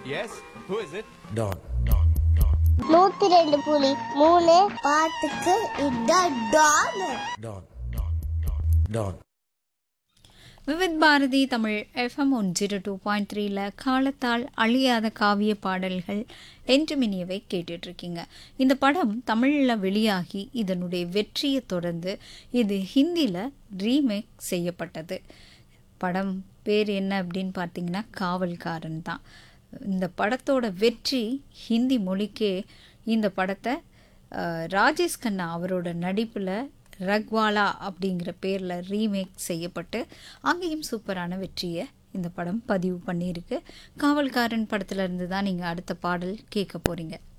S who is it don நூத்தி ரெண்டு புலி மூணு பாட்டுக்கு இதான் don don don Vividh Bharati Tamil FM one zero two point த்ரீல காலத்தால் அழியாத காவிய பாடல்கள் என்று மினியவை கேட்டுட்ருக்கீங்க இந்த படம் தமிழில் வெளியாகி இதனுடைய வெற்றியை தொடர்ந்து இது ஹிந்தியில் ரீமேக் செய்யப்பட்டது படம் பேர் என்ன அப்படின்னு பார்த்தீங்கன்னா காவல்காரன் தான் இந்த படத்தோட வெற்றி ஹிந்தி மொழிக்கே இந்த படத்தை அஹ், ராஜேஷ் கண்ணா அவரோட நடிப்பில் ரக்வாலா அப்படிங்கிற பேரில் ரீமேக் செய்யப்பட்டு அங்கேயும் சூப்பரான வெற்றியை இந்த படம் பதிவு பண்ணியிருக்கு காவல்காரன் படத்துல இருந்து தான் நீங்கள் அடுத்த பாடல் கேட்க போகிறீங்க